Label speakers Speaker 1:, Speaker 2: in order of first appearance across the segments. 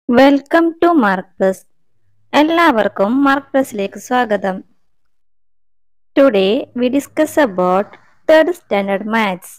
Speaker 1: welcome to mark plus എല്ലാവർക്കും mark പ്ലസിലേക്ക് സ്വാഗതം today we discuss about third standard maths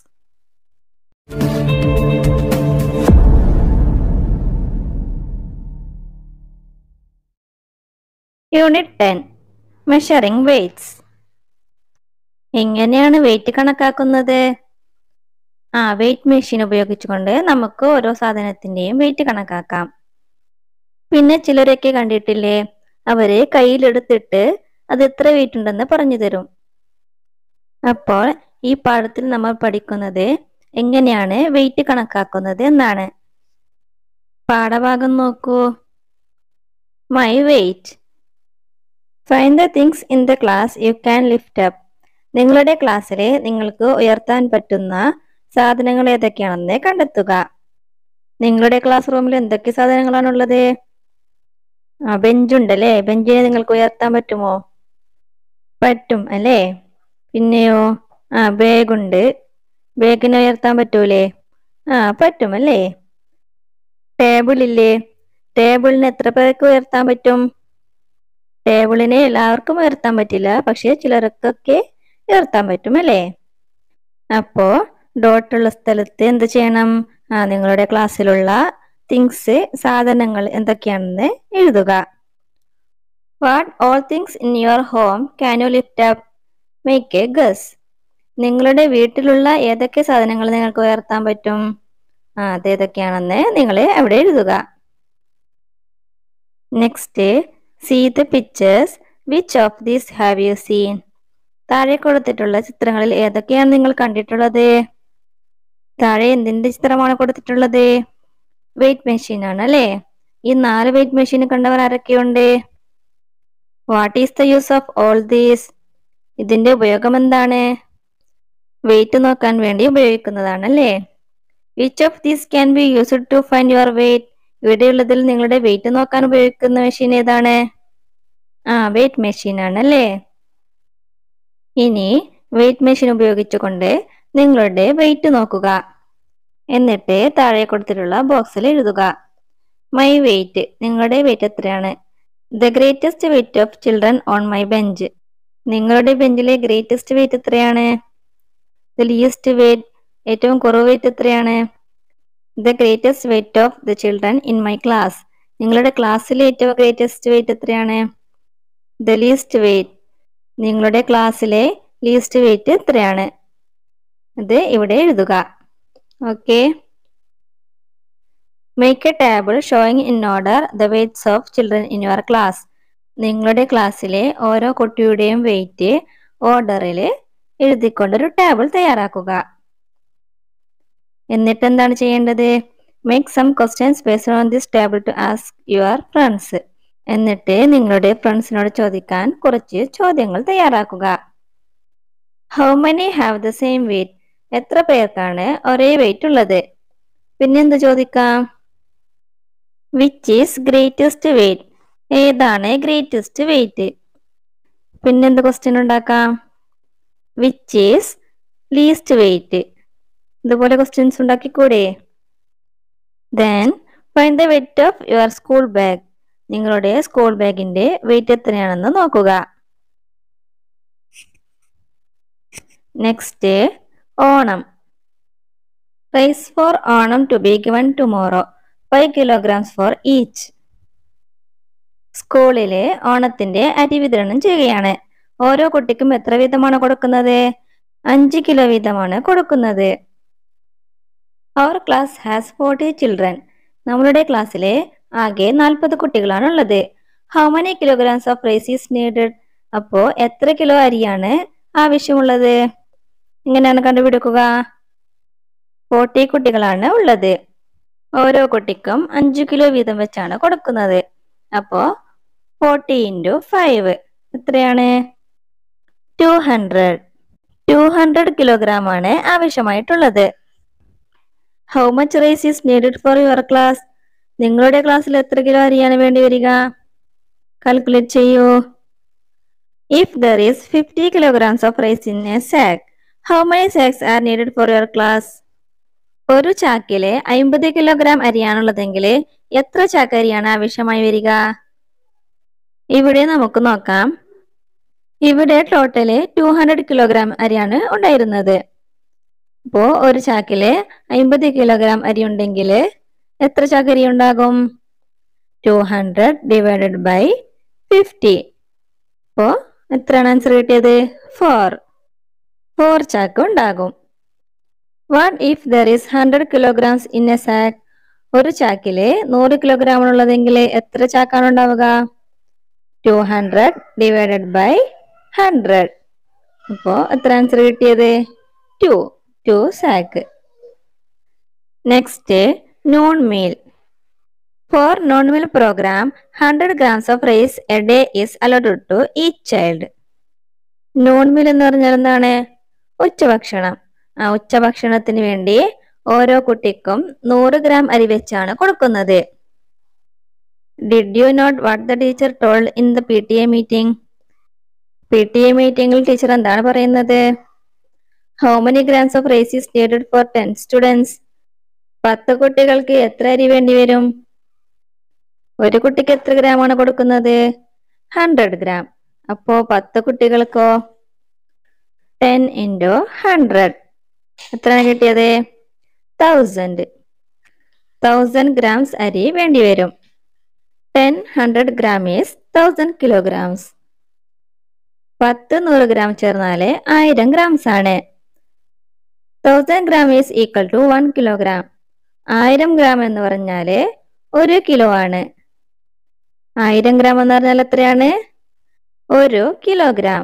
Speaker 1: unit ten measuring weights എങ്ങനെയാണ് weight കണക്കാക്കുന്നത് ആ വെയിറ്റ് മെഷീൻ ഉപയോഗിച്ചുകൊണ്ട് നമുക്ക് ഓരോ സാധനത്തിന്റെയും വെയിറ്റ് കണക്കാക്കാം പിന്നെ ചിലരൊക്കെ കണ്ടിട്ടില്ലേ അവര് കയ്യിലെടുത്തിട്ട് അത് എത്ര വെയിറ്റ് ഉണ്ടെന്ന് പറഞ്ഞു തരും അപ്പോൾ ഈ പാഠത്തിൽ നമ്മൾ പഠിക്കുന്നത് എങ്ങനെയാണ് വെയിറ്റ് കണക്കാക്കുന്നത് എന്നാണ് പാഠഭാഗം നോക്കൂ my weight find the things in the class you can lift up നിങ്ങളുടെ ക്ലാസ്സിൽ നിങ്ങൾക്ക് ഉയർത്താൻ പറ്റുന്ന സാധനങ്ങൾ ഏതൊക്കെയാണെന്ന് കണ്ടെത്തുക നിങ്ങളുടെ ക്ലാസ് റൂമിൽ എന്തൊക്കെ സാധനങ്ങളാണുള്ളത് ആ ബെഞ്ചുണ്ടല്ലേ ബെഞ്ചിനെ നിങ്ങൾക്ക് ഉയർത്താൻ പറ്റുമോ പറ്റും അല്ലേ പിന്നെയോ ആ ബാഗുണ്ട് ബാഗിനെ ഉയർത്താൻ പറ്റൂലേ ആ പറ്റും അല്ലേ ടേബിൾ ഇല്ലേ ടേബിളിന് എത്ര പേർക്ക് ഉയർത്താൻ പറ്റും ടേബിളിനെ എല്ലാവർക്കും ഉയർത്താൻ പറ്റില്ല പക്ഷെ ചിലർക്കൊക്കെ ഉയർത്താൻ പറ്റും അല്ലേ അപ്പോ ഡോട്ടുള്ള സ്ഥലത്ത് എന്ത് ചെയ്യണം ആ നിങ്ങളുടെ ക്ലാസ്സിലുള്ള തിങ്സ് സാധനങ്ങൾ എന്തൊക്കെയാണെന്ന് എഴുതുക what all things in your home can you lift up make a guess നിങ്ങളുടെ വീട്ടിലുള്ള ഏതൊക്കെ സാധനങ്ങൾ നിങ്ങൾക്ക് ഉയർത്താൻ പറ്റും ആ അതേതൊക്കെയാണെന്ന് നിങ്ങൾ അവിടെ എഴുതുക next see the pictures which of these have you seen താഴെ കൊടുത്തിട്ടുള്ള ചിത്രങ്ങളിൽ ഏതൊക്കെയാണ് നിങ്ങൾ കണ്ടിട്ടുള്ളത് താഴെ എന്തിന്റെ ചിത്രമാണ് കൊടുത്തിട്ടുള്ളത് വെയിറ്റ് മെഷീൻ ആണ് അല്ലേ ഈ നാല് വെയിറ്റ് മെഷീൻ കണ്ടവർ ആരൊക്കെയുണ്ട് what is the use of all these ഇതിന്റെ ഉപയോഗം എന്താണ് വെയിറ്റ് നോക്കാൻ വേണ്ടി ഉപയോഗിക്കുന്നതാണ് അല്ലേ which of these can be used to find your weight ഇവിടെയുള്ളതിൽ നിങ്ങളുടെ വെയിറ്റ് നോക്കാൻ ഉപയോഗിക്കുന്ന മെഷീൻ ഏതാണ് ആ വെയിറ്റ് മെഷീൻ ആണ് അല്ലേ ഇനി വെയിറ്റ് മെഷീൻ ഉപയോഗിച്ചുകൊണ്ട് നിങ്ങളുടെ വെയിറ്റ് നോക്കുക എന്നിട്ട് താഴെ കൊടുത്തിട്ടുള്ള ബോക്സിൽ എഴുതുക മൈ വെയിറ്റ് നിങ്ങളുടെ വെയിറ്റ് എത്രയാണ് the greatest weight of children on my bench നിങ്ങളുടെ ബെഞ്ചിലെ ഗ്രേറ്റസ്റ്റ് വെയിറ്റ് എത്രയാണ് ദ ലീസ്റ്റ് വെയിറ്റ് ഏറ്റവും കുറവ് വെയിറ്റ് എത്രയാണ് the greatest weight of the children in my class നിങ്ങളുടെ ക്ലാസ്സിലെ ഏറ്റവും ഗ്രേറ്റസ്റ്റ് വെയിറ്റ് എത്രയാണ് ദ ലീസ്റ്റ് വെയിറ്റ് നിങ്ങളുടെ ക്ലാസ്സിലെ ലീസ്റ്റ് വെയിറ്റ് എത്രയാണ് അത് ഇവിടെ എഴുതുക okay make a table showing in order the weights of children in your class നിങ്ങളുടെ ക്ലാസ്സിലെ ഓരോ കുട്ടിയുടെയും വെയിറ്റ് ഓർഡറിൽ എഴുതിക്കൊണ്ടൊരു ടേബിൾ തയ്യാറാക്കുക എന്നിട്ട് എന്താണ് ചെയ്യേണ്ടത് make some questions based on this table to ask your friends എന്നിട്ട് നിങ്ങളുടെ ഫ്രണ്ട്സിനോട് ചോദിക്കാൻ കുറച്ച് ചോദ്യങ്ങൾ തയ്യാറാക്കുക how many have the same weight എത്ര പേർക്കാണ് ഒരേ വെയിറ്റ് ഉള്ളത് പിന്നെന്ത് ചോദിക്കാം വിച്ച് ഈസ് ഗ്രേറ്റസ്റ്റ് വെയിറ്റ് ഏതാണ് ഗ്രേറ്റസ്റ്റ് വെയിറ്റ് പിന്നെന്ത് ക്വസ്റ്റ്യൻ ഉണ്ടാക്കാം വിച്ച് ഈസ് ലീസ്റ്റ് വെയിറ്റ് ഇതുപോലെ ക്വസ്റ്റ്യൻസ് ഉണ്ടാക്കിക്കൂടെ then find the weight of your school bag നിങ്ങളുടെ സ്കൂൾ ബാഗിന്റെ വെയിറ്റ് എത്രയാണെന്ന് നോക്കുക next Onam rice four Onam to be given tomorrow five kilograms for each സ്കൂളിലെ ഓണത്തിന്റെ അരി വിതരണം ചെയ്യുകയാണ് ഓരോ കുട്ടിക്കും എത്ര വീതമാണ് കൊടുക്കുന്നത് അഞ്ച് കിലോ വീതമാണ് കൊടുക്കുന്നത് our class has forty children നമ്മളുടെ ക്ലാസ്സിലെ ആകെ നാൽപ്പത് കുട്ടികളാണ് ഉള്ളത് how many kilograms of rice is needed അപ്പോ എത്ര കിലോ അരിയാണ് ആവശ്യമുള്ളത് എങ്ങനെയാണ് കണ്ടുപിടിക്കുക ഫോർട്ടി കുട്ടികളാണ് ഉള്ളത് ഓരോ കുട്ടിക്കും അഞ്ചു കിലോ വീതം വെച്ചാണ് കൊടുക്കുന്നത് അപ്പോ ഫോർട്ടി ഇൻറ്റു ഫൈവ് എത്രയാണ് two hundred two hundred kilogram ആണ് ആവശ്യമായിട്ടുള്ളത് how much rice is needed for your class നിങ്ങളുടെ ക്ലാസ്സിൽ എത്ര കിലോ അരിയാണ് വേണ്ടി വരിക കാൽക്കുലേറ്റ് ചെയ്യൂ if there is fifty kilograms of rice in a sack how many sacks are needed for your class ഒരു ചാക്കില് അമ്പത് കിലോഗ്രാം അരിയാണുള്ളതെങ്കിൽ എത്ര ചാക്ക് അരിയാണ് ആവശ്യമായി വരിക ഇവിടെ നമുക്ക് നോക്കാം ഇവിടെ ടോട്ടല് ടു ഹൺഡ്രഡ് കിലോഗ്രാം അരിയാണ് ഉണ്ടായിരുന്നത് അപ്പോ ഒരു ചാക്കില് അമ്പത് കിലോഗ്രാം അരി ഉണ്ടെങ്കിൽ എത്ര ചാക്ക് അരി ഉണ്ടാകും two hundred divided by fifty അപ്പോ എത്രയാണ് ആൻസർ കിട്ടിയത് ഫോർ ഫോർ ചാക്ക് ഉണ്ടാകും what if there is hundred kilograms in a sack ഒരു ചാക്കില് നൂറ് കിലോഗ്രാം ഉള്ളതെങ്കിൽ എത്ര ചാക്കാണ് ഉണ്ടാവുക two hundred divided by hundred അപ്പോ എത്ര ആൻസർ കിട്ടിയത് two two sack next noon meal for noon meal program hundred grams of rice a day is allotted to each child noon meal എന്ന് പറഞ്ഞാൽ എന്താണ് ഉച്ചഭക്ഷണം ആ ഉച്ചഭക്ഷണത്തിന് വേണ്ടി ഓരോ കുട്ടിക്കും നൂറ് ഗ്രാം അരി വെച്ചാണ് കൊടുക്കുന്നത് did you note what the teacher told in the P T A meeting P T A മീറ്റിംഗിൽ ടീച്ചർ എന്താണ് പറയുന്നത് how many grams of rice is needed for ten students പത്ത് കുട്ടികൾക്ക് എത്ര അരി വേണ്ടി വരും ഒരു കുട്ടിക്ക് എത്ര ഗ്രാം ആണ് കൊടുക്കുന്നത് ഹൺഡ്രഡ് ഗ്രാം അപ്പോ പത്ത് കുട്ടികൾക്കോ ടെൻ ഇൻറ്റു ഹൺഡ്രഡ് എത്രയാണ് കിട്ടിയത് തൗസൻഡ് തൗസൻഡ് ഗ്രാംസ് അരി വേണ്ടി വരും ten hundred gram is thousand kilograms പത്ത് നൂറ് ഗ്രാം ചേർന്നാല് ആയിരം ഗ്രാംസ് ആണ് thousand gram is equal to one kilogram ആയിരം ഗ്രാം എന്ന് പറഞ്ഞാല് ഒരു കിലോ ആണ് ആയിരം ഗ്രാം എന്ന് പറഞ്ഞാൽ എത്രയാണ് ഒരു kilogram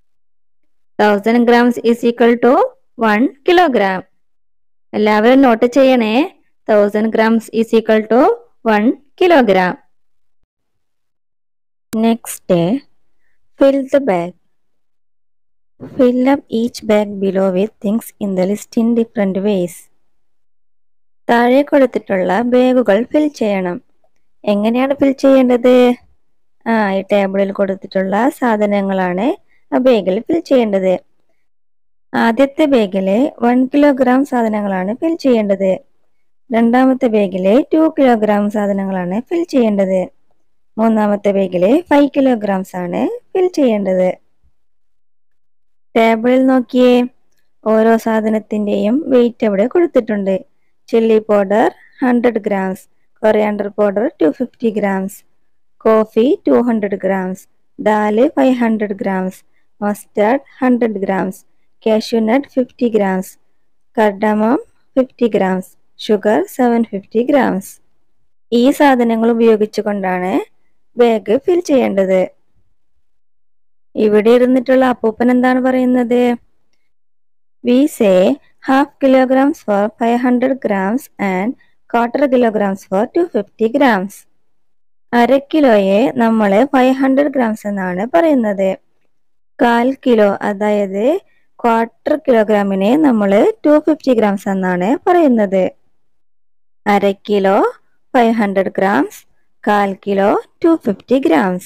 Speaker 1: thousand grams is equal to one kilogram എല്ലാവരും നോട്ട് ചെയ്യണേ thousand grams is equal to one kilogram next fill the bag fill up each bag below with things in the list in different ways താഴെ കൊടുത്തിട്ടുള്ള ബാഗുകൾ ഫിൽ ചെയ്യണം എങ്ങനെയാണ് ഫിൽ ചെയ്യേണ്ടത് ആ ഈ ടേബിളിൽ കൊടുത്തിട്ടുള്ള സാധനങ്ങളാണ് ആ ബാഗിൽ ഫിൽ ചെയ്യേണ്ടത് ആദ്യത്തെ ബാഗില് വൺ കിലോഗ്രാം സാധനങ്ങളാണ് ഫിൽ ചെയ്യേണ്ടത് രണ്ടാമത്തെ ബാഗില് ടു കിലോഗ്രാം സാധനങ്ങളാണ് ഫിൽ ചെയ്യേണ്ടത് മൂന്നാമത്തെ ബാഗില് ഫൈവ് കിലോഗ്രാംസ് ആണ് ഫിൽ ചെയ്യേണ്ടത് ടേബിളിൽ നോക്കിയേ ഓരോ സാധനത്തിന്റെയും വെയിറ്റ് അവിടെ കൊടുത്തിട്ടുണ്ട് chilli powder hundred grams coriander powder two fifty grams coffee two hundred grams dal five hundred grams mustard hundred grams cashew nut fifty grams cardamom fifty grams sugar seven fifty grams ഈ സാധനങ്ങൾ ഉപയോഗിച്ചുകൊണ്ടാണ് ബാഗ് ഫിൽ ചെയ്യേണ്ടത് ഇവിടെ ഇരുന്നിട്ടുള്ള അപ്പൂപ്പൻ എന്താണ് പറയുന്നത് we say half kilograms for five hundred grams and quarter kilograms for two fifty grams അര കിലോയെ നമ്മൾ ഫൈവ് ഹൺഡ്രഡ് ഗ്രാംസ് എന്നാണ് പറയുന്നത് കാൽ കിലോ അതായത് ക്വാർട്ടർ കിലോഗ്രാമിനെ നമ്മൾ ടു ഫിഫ്റ്റി ഗ്രാംസ് എന്നാണ് പറയുന്നത് അര കിലോ ഫൈവ് ഹൺഡ്രഡ് ഗ്രാംസ് കാൽ കിലോ ടു ഫിഫ്റ്റി ഗ്രാംസ്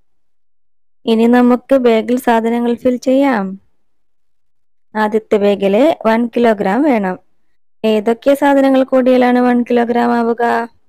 Speaker 1: ഇനി നമുക്ക് ബാഗിൽ സാധനങ്ങൾ ഫിൽ ചെയ്യാം ആദ്യത്തെ ബാഗില് വൺ കിലോഗ്രാം വേണം ഏതൊക്കെ സാധനങ്ങൾ കൂടിയാലാണ് വൺ കിലോഗ്രാം ആവുക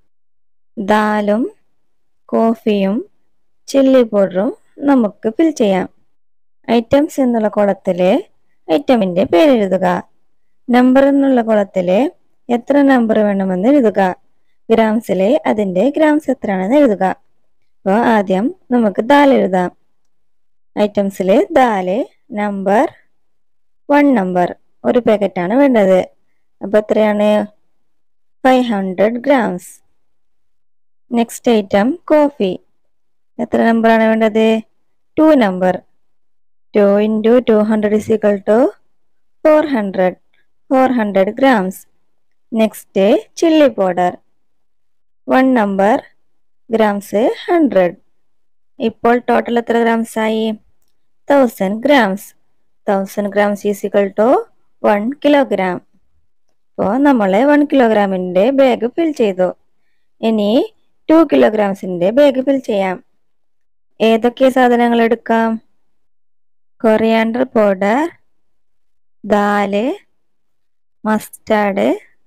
Speaker 1: ദാലും കോഫിയും ചില്ലി പൗഡറും നമുക്ക് ഫിൽ ചെയ്യാം ഐറ്റംസ് എന്നുള്ള കുളത്തില് ഐറ്റമിന്റെ പേരെഴുതുക നമ്പർ എന്നുള്ള കുളത്തില് എത്ര നമ്പർ വേണമെന്ന് എഴുതുക ഗ്രാംസിലെ അതിന്റെ ഗ്രാംസ് എത്രയാണെന്ന് എഴുതുക അപ്പോൾ ആദ്യം നമുക്ക് ദാൽ എഴുതാം ഐറ്റംസില് ദാല് നമ്പർ വൺ നമ്പർ ഒരു പാക്കറ്റാണ് വേണ്ടത് അപ്പൊ എത്രയാണ് five hundred grams next item coffee എത്ര നമ്പറാണ് വേണ്ടത് two number two into two hundred is equal to four hundred four hundred grams next chilli powder one number grams hundred ഇപ്പോൾ ടോട്ടൽ എത്ര ഗ്രാംസ് ആയി thousand grams thousand grams is equal to one kilogram അപ്പോൾ നമ്മൾ one കിലോഗ്രാമിൻ്റെ bag ഫിൽ ചെയ്തു ഇനി to കിലോഗ്രാംസിൻ്റെ bag ഫിൽ ചെയ്യാം ഏതൊക്കെ സാധനങ്ങൾ എടുക്കാം coriander powder dal mustard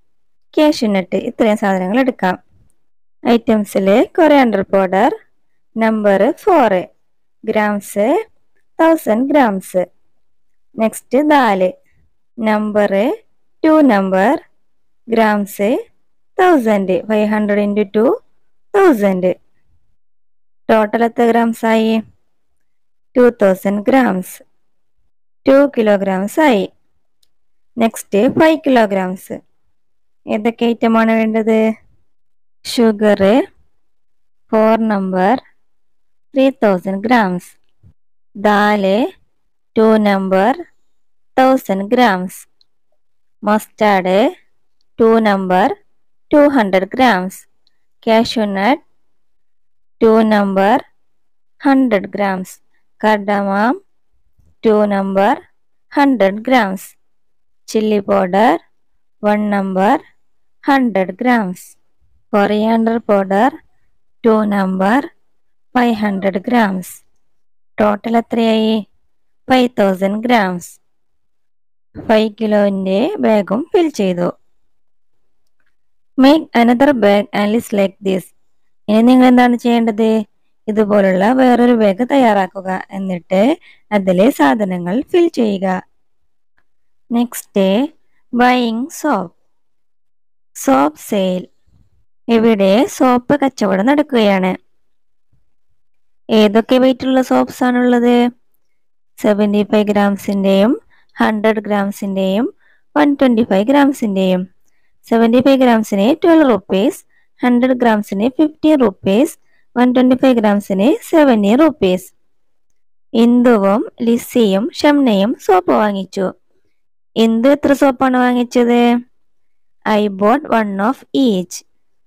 Speaker 1: cashew nut ഇത്രയും സാധനങ്ങൾ എടുക്കാം ഐറ്റംസിൽ coriander powder number four grams thousand grams next dal number two number grams thousand five hundred into two thousand total എത്ര ഗ്രാംസ് ആയി two thousand grams two kilograms ആയി നെക്സ്റ്റ് ഫൈവ് കിലോഗ്രാംസ് ഏതൊക്കെ ഐറ്റമാണ് വേണ്ടത് sugar four number three thousand grams dal two number thousand grams mustard two number two hundred grams cashew nut two number hundred grams കർഡമാം two number hundred grams chilli powder one number hundred grams coriander powder two number five hundred grams total എത്രയായി five thousand grams five കിലോന്റെ ബാഗും fill ചെയ്തു make another bag and list like this ഇനി നിങ്ങൾ എന്താണ് ചെയ്യേണ്ടത് ഇതുപോലുള്ള വേറൊരു ബാഗ് തയ്യാറാക്കുക എന്നിട്ട് അതിലെ സാധനങ്ങൾ ഫിൽ ചെയ്യുക next buying soap soap sale ഇവിടെ സോപ്പ് കച്ചവടം നടക്കുകയാണ് ഏതൊക്കെ വെയിറ്റുള്ള സോപ്സ് ആണുള്ളത് സെവൻറ്റി ഫൈവ് ഗ്രാംസിൻ്റെയും ഹൺഡ്രഡ് ഗ്രാംസിൻ്റെയും വൺ ട്വൻറ്റി ഫൈവ് ഗ്രാംസിൻ്റെയും സെവൻറ്റി ഫൈവ് ഗ്രാംസിന് ട്വൽവ് റുപ്പീസ് ഹൺഡ്രഡ് ഗ്രാംസിന് fifty rupees one twenty five ഗ്രാംസിന് സെവൻറ്റി റുപ്പീസ് ഇന്ദുവും ലിസിയും ഷംനയും സോപ്പ് വാങ്ങിച്ചു ഇന്ദു എത്ര സോപ്പാണ് വാങ്ങിച്ചത് I bought one of each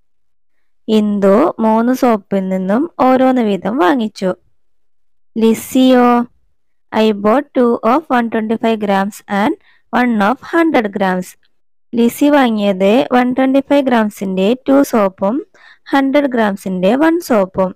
Speaker 1: Indu മൂന്ന് സോപ്പിൽ നിന്നും ഓരോന്ന് വീതം വാങ്ങിച്ചു ലിസിയോ I bought two of one twenty five grams and one of hundred grams Lissy വാങ്ങിയത് വൺ ട്വൻറ്റി ഫൈവ് ഗ്രാംസിന്റെ ടു സോപ്പും ഹൺഡ്രഡ് ഗ്രാംസിന്റെ വൺ സോപ്പും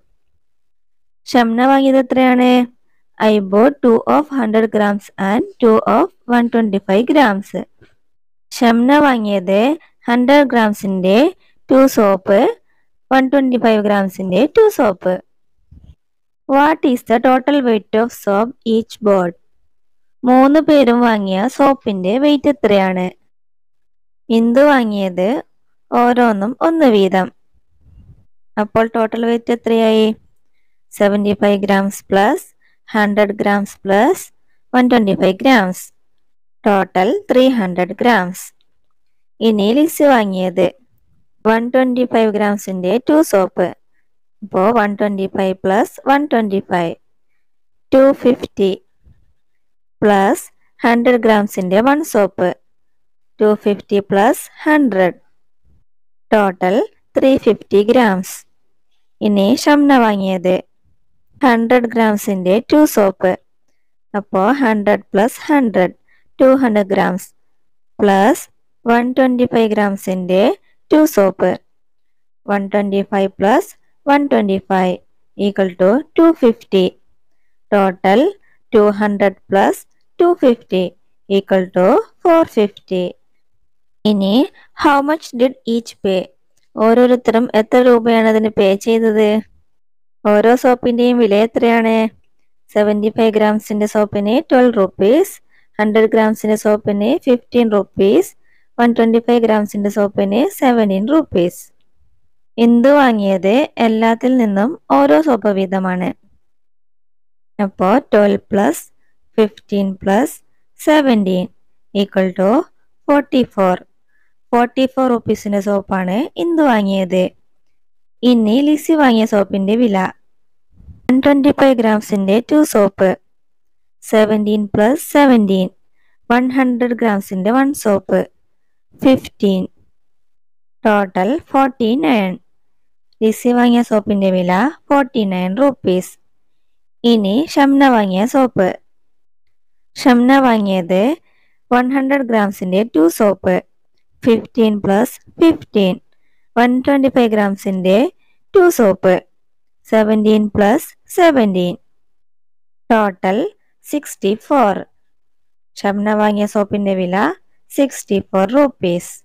Speaker 1: ഷംന വാങ്ങിയത് എത്രയാണ് I bought two of hundred grams and two of one twenty five grams Shamna വാങ്ങിയത് hundred ഗ്രാംസിന്റെ two soap one twenty five ഗ്രാംസിന്റെ two soap what is the total weight of soap each bought മൂന്ന് പേരും വാങ്ങിയ സോപ്പിന്റെ wait എത്രയാണ് ഇന്ദു വാങ്ങിയത് ഓരോന്നും ഒന്ന് വീതം അപ്പോൾ ടോട്ടൽ വെയിറ്റ് എത്രയായി seventy five grams plus hundred grams plus one twenty five grams total three hundred grams ഇനി ലിസി വാങ്ങിയത് വൺ ട്വൻറ്റി ഫൈവ് ഗ്രാംസിൻ്റെ ടു സോപ്പ് അപ്പോൾ one twenty five plus one twenty five two fifty plus hundred ഗ്രാംസിൻ്റെ one soap two fifty plus hundred total three fifty grams ഇനി ഷംന വാങ്ങിയത് hundred ഗ്രാംസിൻ്റെ two soap അപ്പോൾ hundred plus hundred two hundred grams plus one twenty five ഗ്രാംസിൻ്റെ two soap one twenty five plus one twenty five equal to two fifty total two hundred plus two fifty equal to four fifty ഇനി how much did each pay ഓരോരുത്തരും എത്ര രൂപയാണ് അതിന് പേ ചെയ്തത് ഓരോ സോപ്പിന്റെയും വില എത്രയാണ് സെവൻറ്റി ഫൈവ് ഗ്രാംസിന്റെ സോപ്പിന് ട്വൽവ് റുപ്പീസ് ഹൺഡ്രഡ് ഗ്രാംസിന്റെ സോപ്പിന് fifteen rupees one twenty five ഗ്രാംസിന്റെ സോപ്പിന് സെവൻറ്റീൻ റുപ്പീസ് ഇന്ദു വാങ്ങിയത് എല്ലാത്തിൽ നിന്നും ഓരോ സോപ്പ് വീതമാണ് അപ്പോൾ twelve plus fifteen plus seventeen equal to forty four forty four റുപ്പീസിന്റെ സോപ്പാണ് ഇന്ദു വാങ്ങിയത് ഇനി ലിസി വാങ്ങിയ സോപ്പിന്റെ വില വൺ ട്വൻറ്റി ഫൈവ് ഗ്രാംസിന്റെ two soap seventeen plus seventeen one hundred ഗ്രാംസിന്റെ one soap fifteen total forty nine Lissy വാങ്ങിയ സോപ്പിന്റെ വില ഫോർട്ടി നയൻ റുപ്പീസ് ഇനി ഷംന വാങ്ങിയ സോപ്പ് ഷംന വാങ്ങിയത് വൺ ഹൺഡ്രഡ് ഗ്രാംസിന്റെ two soap fifteen plus fifteen one twenty five ഗ്രാംസിന്റെ two soap seventeen plus seventeen total sixty four Shamna വാങ്ങിയ സോപ്പിന്റെ വില സിക്സ്റ്റി ഫോർ റുപ്പീസ്